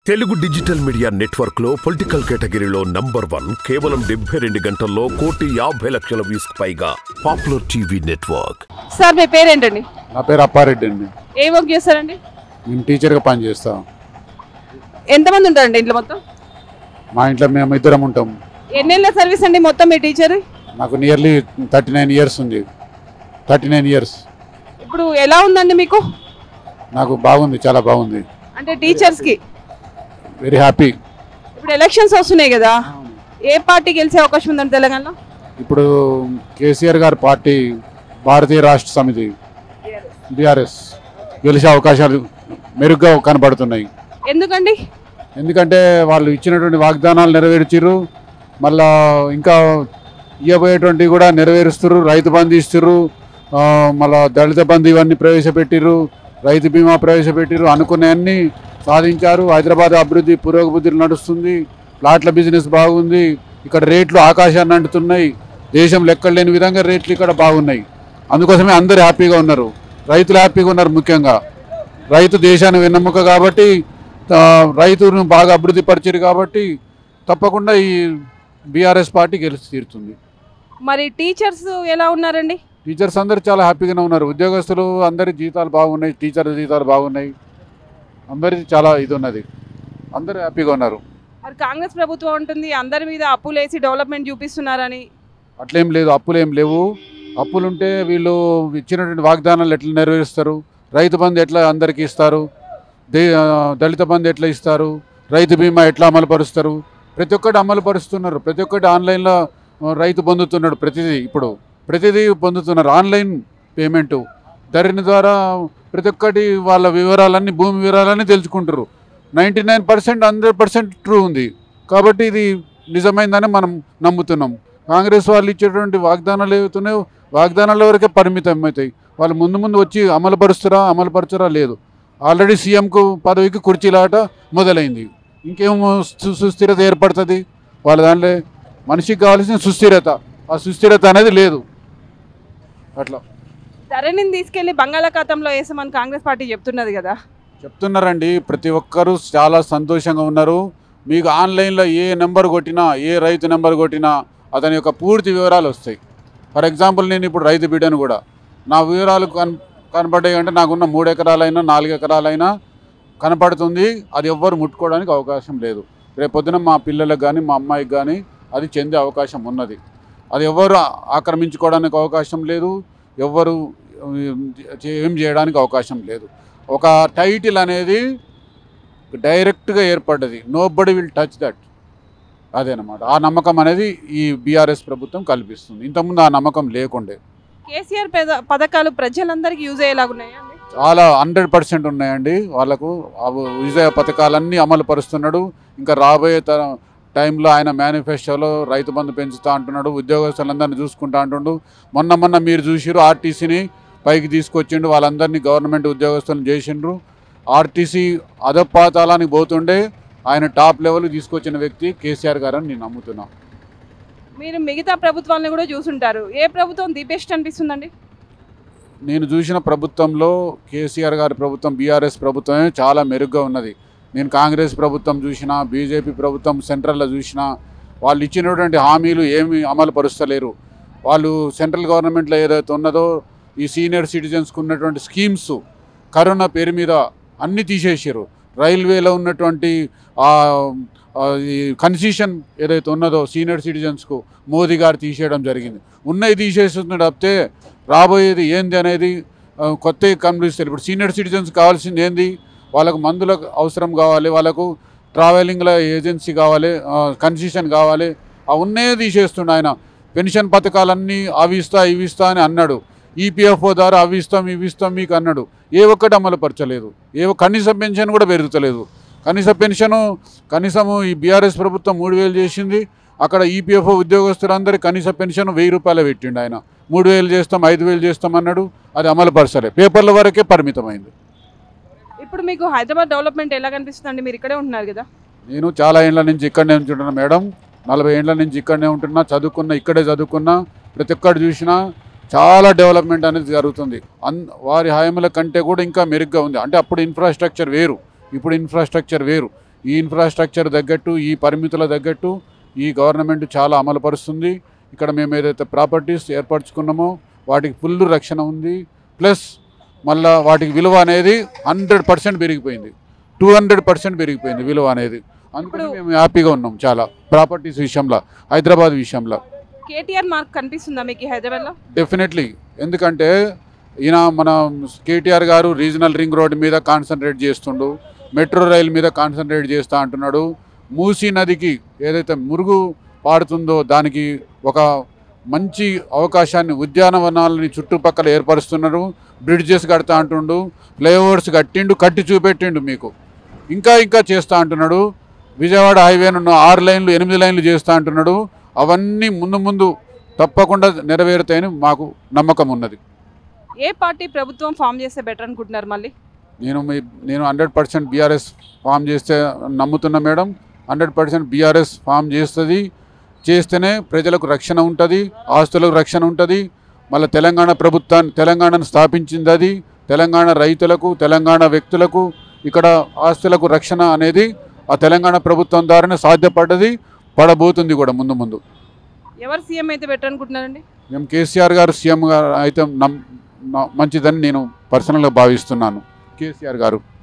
Telugu digital media network లో political కేటగిరీలో number one కేవలం డెబ్బై రెండు గంటల్లో కోటి యాభై లక్షల వ్యూస్ పైగా పాపులర్ టీవీ నెట్వర్క్ సార్ మీ పేరేంటండి నా పేరు అప్పారెడ్డి అండి ఏ వర్క్ చేస్తారండి మేము టీచర్గా పనిచేస్తాం ఎంతమంది ఉంటారండి ఇంట్లో మొత్తం మా ఇంట్లో మేము ఇద్దరం ఉంటాం ఎన్నేళ్ళ సర్వీస్ అండి మొత్తం మీ టీచర్ నాకు నియర్లీ థర్టీ నైన్ ఇయర్స్ ఉంది థర్టీ నైన్ ఇయర్స్ ఇప్పుడు ఎలా ఉందండి మీకు నాకు బాగుంది చాలా బాగుంది అంటే టీచర్స్కి వెరీ హ్యాపీ ఇప్పుడు ఎలక్షన్స్ వస్తున్నాయి కదా ఏ పార్టీ గెలిచే అవకాశం ఉందండి తెలంగాణలో ఇప్పుడు కేసీఆర్ గారి పార్టీ భారతీయ రాష్ట్ర సమితి బీఆర్ఎస్ గెలిచే అవకాశాలు మెరుగ్గా కనబడుతున్నాయి ఎందుకండి ఎందుకంటే వాళ్ళు ఇచ్చినటువంటి వాగ్దానాలు నెరవేర్చిర్రు మళ్ళా ఇంకా ఇవ్వబోయేటువంటివి కూడా నెరవేరుస్తున్నారు రైతు బంధు ఇస్తుర్రు ఆ, మళ్ళా దళిత బంధు ఇవన్నీ ప్రవేశపెట్టిర్రు రైతు బీమా ప్రవేశపెట్టిర్రు అనుకున్నవన్నీ సాధించారు హైదరాబాద్ అభివృద్ధి పురోగబుద్ధిలో నడుస్తుంది ప్లాట్ల బిజినెస్ బాగుంది ఇక్కడ రేట్లు ఆకాశాన్ని అంటుతున్నాయి దేశం లెక్కలేని విధంగా రేట్లు ఇక్కడ బాగున్నాయి అందుకోసమే అందరు హ్యాపీగా ఉన్నారు రైతులు హ్యాపీగా ఉన్నారు ముఖ్యంగా రైతు దేశాన్ని వెన్నెముక కాబట్టి ఆ, రైతును బాగా అభివృద్ధి పరిచారు కాబట్టి తప్పకుండా ఈ బీఆర్ఎస్ పార్టీ గెలిచి తీరుతుంది మరి టీచర్స్ ఎలా ఉన్నారండి టీచర్స్ అందరు చాలా హ్యాపీగానే ఉన్నారు ఉద్యోగస్తులు అందరి జీతాలు బాగున్నాయి టీచర్ జీతాలు బాగున్నాయి అందరిది చాలా ఇది ఉన్నది అందరూ హ్యాపీగా ఉన్నారు మరి కాంగ్రెస్ ప్రభుత్వం ఉంటుంది అందరి మీద అప్పులు వేసి డెవలప్మెంట్ చూపిస్తున్నారని అట్లేం లేదు అప్పులు ఏం లేవు అప్పులుంటే వీళ్ళు ఇచ్చినటువంటి వాగ్దానాలు ఎట్లా నెరవేరుస్తారు రైతు బంధు ఎట్లా అందరికీ ఇస్తారు దే ఆ, దళిత బంధు ఎట్లా ఇస్తారు రైతు బీమా ఎట్లా అమలు పరుస్తారు ప్రతి ఒక్కటి అమలు పరుస్తున్నారు ప్రతి ఒక్కటి ఆన్లైన్లో ఆ, రైతు పొందుతున్నాడు ప్రతిదీ ఇప్పుడు ప్రతిదీ పొందుతున్నారు ఆన్లైన్ పేమెంటు ధరణి ద్వారా ప్రతి ఒక్కటి వాళ్ళ వివరాలన్నీ భూమి వివరాలన్నీ తెలుసుకుంటారు ninety nine percent hundred percent true ఉంది కాబట్టి ఇది నిజమైందని మనం నమ్ముతున్నాం కాంగ్రెస్ వాళ్ళు ఇచ్చేటువంటి వాగ్దానాలు ఏవైతున్నాయో వాగ్దానాల వరకే పరిమితం అవుతాయి వాళ్ళు ముందు ముందు వచ్చి అమలుపరుస్తారా అమలుపరచరా లేదు ఆల్రెడీ సీఎంకు పదవికి కుర్చీలాట మొదలైంది ఇంకేం సు- సుస్థిరత ఏర్పడుతుంది వాళ్ళ దాంట్లో మనిషికి కావాల్సిన సుస్థిరత ఆ సుస్థిరత అనేది లేదు అట్లా ధరణిని తీసుకెళ్లి బంగాళాఖాతంలో వేసామని కాంగ్రెస్ పార్టీ చెప్తున్నది కదా చెప్తున్నారండి ప్రతి ఒక్కరూ చాలా సంతోషంగా ఉన్నారు మీకు ఆన్లైన్లో ఏ నెంబర్ కొట్టినా ఏ రైతు నెంబర్ కొట్టినా అతని యొక్క పూర్తి వివరాలు వస్తాయి ఫర్ ఎగ్జాంపుల్ నేను ఇప్పుడు రైతు బిడ్డను కూడా నా వివరాలు కన్ కనపడ్డాయి అంటే నాకున్న మూడు ఎకరాలైనా నాలుగు ఎకరాలైనా కనపడుతుంది అది ఎవ్వరు ముట్టుకోవడానికి అవకాశం లేదు రేపు పొద్దున మా పిల్లలకు కానీ మా అమ్మాయికి కానీ అది చెందే అవకాశం ఉన్నది అది ఎవరు ఆక్రమించుకోవడానికి అవకాశం లేదు ఎవ్వరు ఏం చేయడానికి అవకాశం లేదు ఒక టైటిల్ అనేది డైరెక్ట్గా ఏర్పడ్డది నో బడి విల్ టచ్ దట్ అదేనమాట ఆ నమ్మకం అనేది ఈ బీఆర్ఎస్ ప్రభుత్వం కల్పిస్తుంది ఇంతకుముందు ఆ నమ్మకం లేకుండే కేసీఆర్ పెద- పథకాలు ప్రజలందరికీ యూజ్ అయ్యేలాగున్నాయా అండి చాలా హండ్రెడ్ పర్సెంట్ ఉన్నాయండి వాళ్ళకు ఆ విజయ పథకాలన్నీ అమలు పరుస్తున్నాడు ఇంకా రాబోయే తర టైంలో ఆయన మేనిఫెస్టోలో రైతు బంధు పెంచుతా అంటున్నాడు ఉద్యోగస్తులందరినీ చూసుకుంటా అంటుండు మొన్న మొన్న మీరు చూసిరు ఆర్టీసీని పైకి తీసుకొచ్చిండు వాళ్ళందరినీ గవర్నమెంట్ ఉద్యోగస్తులను చేసిండ్రు ఆర్టీసీ అధపాతాలానికి పోతుండే ఆయన టాప్ లెవెల్ తీసుకొచ్చిన వ్యక్తి కేసీఆర్ గారు అని నేను నమ్ముతున్నాను మీరు మిగతా ప్రభుత్వాలను కూడా చూసుంటారు ఏ ప్రభుత్వం ది బెస్ట్ అనిపిస్తుందండి నేను చూసిన ప్రభుత్వంలో కేసీఆర్ గారి ప్రభుత్వం బీఆర్ఎస్ ప్రభుత్వమే చాలా మెరుగ్గా ఉన్నది నేను కాంగ్రెస్ ప్రభుత్వం చూసిన బీజేపీ ప్రభుత్వం సెంట్రల్లో చూసిన వాళ్ళు ఇచ్చినటువంటి హామీలు ఏమి అమలు పరుస్తలేరు వాళ్ళు సెంట్రల్ గవర్నమెంట్లో ఏదైతే ఉన్నదో ఈ సీనియర్ సిటిజన్స్కి ఉన్నటువంటి స్కీమ్స్ కరోనా పేరు మీద అన్నీ తీసేసారు రైల్వేలో ఉన్నటువంటి ఆ, ఆ, ఈ కన్సీషన్ ఏదైతే ఉన్నదో సీనియర్ సిటిజన్స్కు మోదీ గారు తీసేయడం జరిగింది ఉన్నవి తీసేస్తున్నాడు తప్పితే రాబోయేది ఏంది అనేది ఆ, కొత్త కనిపిస్తారు ఇప్పుడు సీనియర్ సిటిజన్స్ కావాల్సింది ఏంది వాళ్ళకు మందుల అవసరం కావాలి వాళ్ళకు ట్రావెలింగ్ల ఏజెన్సీ కావాలి కన్సెషన్ కావాలి ఆ ఉన్నే తీసేస్తుండు ఆయన పెన్షన్ పథకాలన్నీ అవి ఇస్తా ఇవి ఇస్తా అని అన్నాడు ఈపీఎఫ్ఓ ద్వారా అవి ఇస్తాం ఇవి ఇస్తాం మీకు అన్నాడు ఏ ఒక్కటి అమలు పరచలేదు ఏ ఒక్క- కనీస పెన్షన్ కూడా పెరుగుతలేదు కనీస పెన్షను కనీసము ఈ బీఆర్ఎస్ ప్రభుత్వం మూడు వేలు చేసింది అక్కడ ఈపీఎఫ్ఓ ఉద్యోగస్తులందరి కనీస పెన్షన్ వెయ్యి రూపాయలు పెట్టిండు ఆయన మూడు వేలు చేస్తాం ఐదు వేలు చేస్తాం అన్నాడు అది అమలు పరచలే పేపర్ల వరకే పరిమితమైంది ఇప్పుడు మీకు హైదరాబాద్ డెవలప్మెంట్ ఎలా కనిపిస్తుందండి మీరు ఇక్కడే ఉంటున్నారు కదా నేను చాలా ఏళ్ళ నుంచి ఇక్కడనే ఉంటున్నా మేడం నలభై ఏళ్ళ నుంచి ఇక్కడనే ఉంటున్నా చదువుకున్నా ఇక్కడే చదువుకున్నా ప్రతి ఒక్కటి చూసినా చాలా డెవలప్మెంట్ అనేది జరుగుతుంది అన్ వారి హామీల కంటే కూడా ఇంకా మెరుగ్గా ఉంది అంటే అప్పుడు ఇన్ఫ్రాస్ట్రక్చర్ వేరు ఇప్పుడు ఇన్ఫ్రాస్ట్రక్చర్ వేరు ఈ ఇన్ఫ్రాస్ట్రక్చర్ తగ్గట్టు ఈ పరిమితుల తగ్గట్టు ఈ గవర్నమెంట్ చాలా అమలుపరుస్తుంది ఇక్కడ మేము ఏదైతే ప్రాపర్టీస్ ఏర్పరచుకున్నామో వాటికి ఫుల్ రక్షణ ఉంది ప్లస్ మళ్ళా వాటికి విలువ అనేది హండ్రెడ్ పర్సెంట్ పెరిగిపోయింది టూ హండ్రెడ్ పర్సెంట్ పెరిగిపోయింది విలువ అనేది అందుకని ఇప్పుడు- మేము హ్యాపీగా ఉన్నాం చాలా ప్రాపర్టీస్ విషయంలో హైదరాబాద్ విషయంలో కేటీఆర్ మార్క్ కనిపిస్తుందా మీకు ఈ హైదరాబాద్లో డెఫినెట్లీ ఎందుకంటే ఈయన మన కేటీఆర్ గారు రీజనల్ రింగ్ రోడ్ మీద కాన్సన్ట్రేట్ చేస్తుండు మెట్రో రైల్ మీద కాన్సన్ట్రేట్ చేస్తా అంటున్నాడు మూసీ నదికి ఏదైతే మురుగు పారుతుందో దానికి ఒక మంచి అవకాశాన్ని ఉద్యానవనాలని చుట్టుపక్కల ఏర్పరుస్తున్నారు బ్రిడ్జెస్ కడతా అంటుండు ఫ్లైఓవర్స్ కట్టిండు కట్టి చూపెట్టిండు మీకు ఇంకా ఇంకా చేస్తా అంటున్నాడు విజయవాడ హైవేను ఆరు లైన్లు ఎనిమిది లైన్లు చేస్తా అంటున్నాడు అవన్నీ ముందు ముందు తప్పకుండా నెరవేరుతాయని మాకు నమ్మకం ఉన్నది ఏ పార్టీ ప్రభుత్వం ఫామ్ చేస్తే బెటర్ అనుకుంటున్నారు మళ్ళీ నేను మీ నేను హండ్రెడ్ పర్సెంట్ బీఆర్ఎస్ ఫామ్ చేస్తే నమ్ముతున్నా madam hundred percent BRS form చేస్తుంది చేస్తేనే ప్రజలకు రక్షణ ఉంటుంది ఆస్తులకు రక్షణ ఉంటుంది మళ్ళీ తెలంగాణ ప్రభుత్వాన్ని తెలంగాణను స్థాపించింది అది తెలంగాణ రైతులకు తెలంగాణ వ్యక్తులకు ఇక్కడ ఆస్తులకు రక్షణ అనేది ఆ తెలంగాణ ప్రభుత్వం ద్వారానే సాధ్యపడ్డది పడబోతుంది కూడా ముందు ముందు ఎవరు సీఎం అయితే బెటర్ అనుకుంటున్నారండి మేము కేసీఆర్ గారు సీఎం గారు అయితే నమ్ న- మంచిదని నేను పర్సనల్గా భావిస్తున్నాను కేసీఆర్ గారు